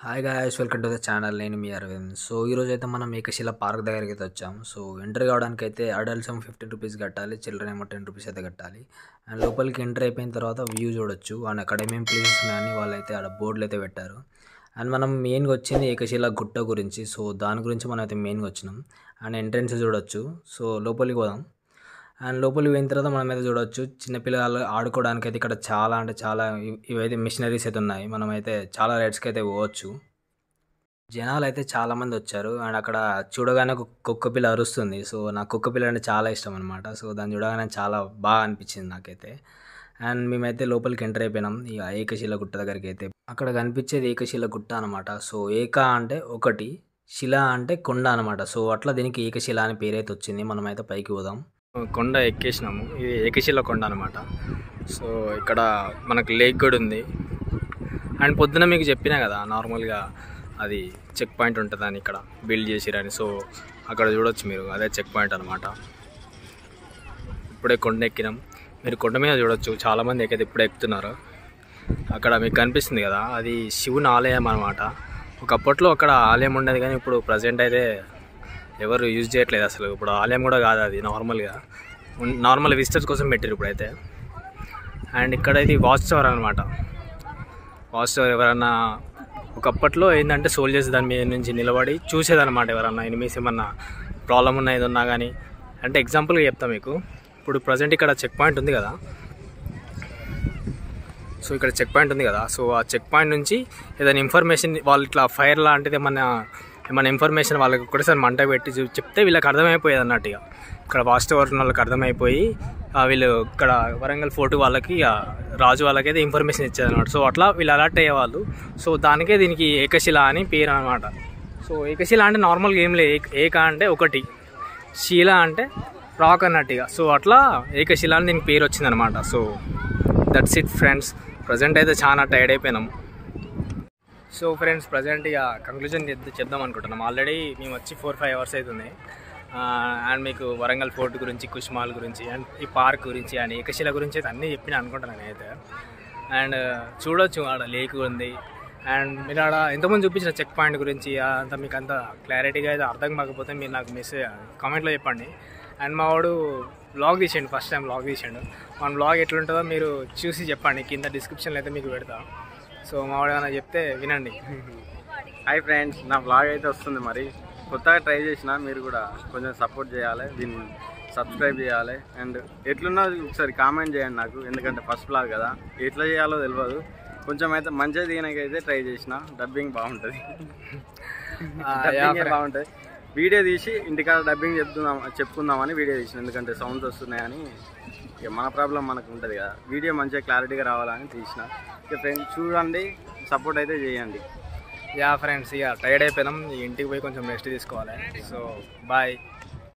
hi guys welcome to the channel నేను మీ Arvind so ఈరోజు అయితే మనం ఏకశిల పార్క్ దగ్గరికి అయితే వచ్చాం సో ఎంటర్ కావడానికి అయితే అడల్ట్స్ ఏమో ఫిఫ్టీన్ రూపీస్ కట్టాలి చిల్డ్రన్ ఏమో టెన్ రూపీస్ అయితే కట్టాలి అండ్ లోపలికి ఎంటర్ అయిపోయిన తర్వాత వ్యూ చూడొచ్చు అండ్ అక్కడ ఏమేమి ప్లేసెస్ ఉన్నాయని వాళ్ళు అయితే ఆడ బోర్డులు అయితే పెట్టారు అండ్ మనం మెయిన్గా వచ్చింది ఏకశిల గుట్ట గురించి సో దాని గురించి మనం అయితే మెయిన్గా వచ్చినాం అండ్ ఎంట్రెన్స్ చూడొచ్చు సో లోపలికి పోదాం అండ్ లోపలికి పోయిన తర్వాత మనం అయితే చూడవచ్చు చిన్నపిల్లలు ఆడుకోవడానికి అయితే ఇక్కడ చాలా అంటే చాలా ఇవ్- ఇవైతే మిషనరీస్ అయితే ఉన్నాయి మనం అయితే చాలా రైడ్స్కి అయితే పోవచ్చు జనాలు అయితే చాలా మంది వచ్చారు అండ్ అక్కడ చూడగానే ఒక కుక్క పిల్ల అరుస్తుంది సో నాకు కుక్క పిల్ల అంటే చాలా ఇష్టం అనమాట సో దాన్ని చూడగానే చాలా బాగా అనిపించింది నాకైతే అండ్ మేమైతే లోపలికి ఎంటర్ అయిపోయినాం ఈ ఏకశిల గుట్ట దగ్గరికి అయితే అక్కడ కనిపించేది ఏకశిల గుట్ట అనమాట సో ఏక అంటే ఒకటి శిల అంటే కొండ అనమాట సో అట్లా దీనికి ఏకశిల అని పేరైతే వచ్చింది మనమైతే పైకి పోదాం కొండ ఎక్కేసినాము ఇది ఏకశిల కొండ అనమాట సో ఇక్కడ మనకు లేక్ కూడా ఉంది అండ్ పొద్దున మీకు చెప్పినా కదా నార్మల్గా అది చెక్ పాయింట్ ఉంటుందని ఇక్కడ బిల్డ్ చేసిరని సో అక్కడ చూడొచ్చు మీరు అదే చెక్ పాయింట్ అనమాట ఇప్పుడే కొండ ఎక్కినాం మీరు కొండ మీద చూడొచ్చు చాలామంది ఎక్కైతే ఇప్పుడే ఎక్కుతున్నారు అక్కడ మీకు కనిపిస్తుంది కదా అది శివుని ఆలయం అనమాట ఒకప్పట్లో అక్కడ ఆలయం ఉండేది కానీ ఇప్పుడు ప్రజెంట్ అయితే ఎవరు యూజ్ చేయట్లేదు అసలు ఇప్పుడు ఆలయం కూడా కాదు అది నార్మల్గా ఉన్- నార్మల్ విజిటర్స్ కోసం పెట్టారు ఇప్పుడైతే అండ్ ఇక్కడ ఇది వాచ్ టవర్ అనమాట వాచ్ టవర్ ఎవరన్నా ఒకప్పట్లో ఏంటంటే సోల్జర్స్ దాని మీద నుంచి నిలబడి చూసేదన్నమాట ఎవరన్నా ఎనిమిస్ ఏమన్నా ప్రాబ్లం ఉన్న ఇది ఉన్నా కానీ అంటే ఎగ్జాంపుల్గా చెప్తా మీకు ఇప్పుడు ప్రజెంట్ ఇక్కడ చెక్ పాయింట్ ఉంది కదా సో ఇక్కడ చెక్ పాయింట్ ఉంది కదా సో ఆ చెక్ పాయింట్ నుంచి ఏదైనా ఇన్ఫర్మేషన్ వాళ్ళు ఇట్లా ఫైర్ లాంటిది ఏమన్నా ఏమైనా ఇన్ఫర్మేషన్ వాళ్ళకి ఒకటేసారి మంట పెట్టి చూ- చెప్తే వీళ్ళకి అర్థమైపోయేది అన్నట్టు ఇక ఇక్కడ వాస్ట్ టవర్ ఉన్న వాళ్ళకి అర్థమైపోయి ఆ వీళ్ళు ఇక్కడ వరంగల్ ఫోర్ట్ వాళ్ళకి ఆ రాజు వాళ్ళకైతే ఇన్ఫర్మేషన్ ఇచ్చేది అనమాట సో అట్లా వీళ్ళు అలర్ట్ అయ్యేవాళ్ళు సో దానికే దీనికి ఏకశిల అని పేరు అనమాట సో ఏకశిల అంటే నార్మల్గా ఏం లేదు ఏక- ఏక అంటే ఒకటి శీల అంటే రాక్ అన్నట్టుగా సో అట్లా ఏకశిల అని దీనికి పేరు వచ్చిందనమాట so that's it friends present అయితే చాలా టైర్డ్ అయిపోయినాం సో ఫ్రెండ్స్ ప్రజెంట్ ఇక కంక్లూజన్ చెప్దాం అనుకుంటున్నాం ఆల్రెడీ మేము వచ్చి ఫోర్ ఫైవ్ అవర్స్ అవుతుంది అండ్ మీకు వరంగల్ ఫోర్ట్ గురించి కుష్మాల్ గురించి అండ్ ఈ పార్క్ గురించి అండ్ ఏకశిల గురించి అయితే అన్నీ చెప్పిన అనుకుంటున్నాను నేనైతే అండ్ చూడొచ్చు ఆడ లేక్ ఉంది అండ్ మీరు ఆడ ఎంతమంది చూపించిన చెక్ పాయింట్ గురించి అంత మీకు అంత క్లారిటీగా అయితే అర్థం కాకపోతే మీరు నాకు మెసేజ్ కామెంట్లో చెప్పండి అండ్ మా వాడు బ్లాగ్ తీసేయండి ఫస్ట్ టైం బ్లాగ్ తీసాడు మన బ్లాగ్ ఎట్లుంటుందో మీరు చూసి చెప్పండి కింద డిస్క్రిప్షన్లో అయితే మీకు పెడతా సో మా వాడు ఏమైనా చెప్తే వినండి హాయ్ ఫ్రెండ్స్ నా బ్లాగ్ అయితే వస్తుంది మరి కొత్తగా ట్రై చేసిన మీరు కూడా కొంచెం సపోర్ట్ చేయాలి దీన్ని సబ్స్క్రైబ్ చేయాలి అండ్ ఎట్లున్నా ఒకసారి కామెంట్ చేయండి నాకు ఎందుకంటే ఫస్ట్ బ్లాగ్ కదా ఎట్లా చేయాలో తెలియదు కొంచెం అయితే మంచిగా తీయడానికైతే ట్రై చేసిన డబ్బింగ్ బాగుంటుంది డబ్బింగ్ బాగుంటుంది వీడియో తీసి ఇంటికాడ డబ్బింగ్ చెప్తున్నాం చెప్పుకుందామని వీడియో తీసిన ఎందుకంటే సౌండ్స్ వస్తున్నాయని ఇక మన ప్రాబ్లం మనకు ఉంటుంది కదా వీడియో మంచిగా క్లారిటీగా రావాలని తీసిన ఇక ఫ్రెండ్స్ చూడండి సపోర్ట్ అయితే చేయండి యా ఫ్రెండ్స్ ఇక టైర్డ్ అయిపోయినాం ఈ ఇంటికి పోయి కొంచెం రెస్ట్ తీసుకోవాలి సో బాయ్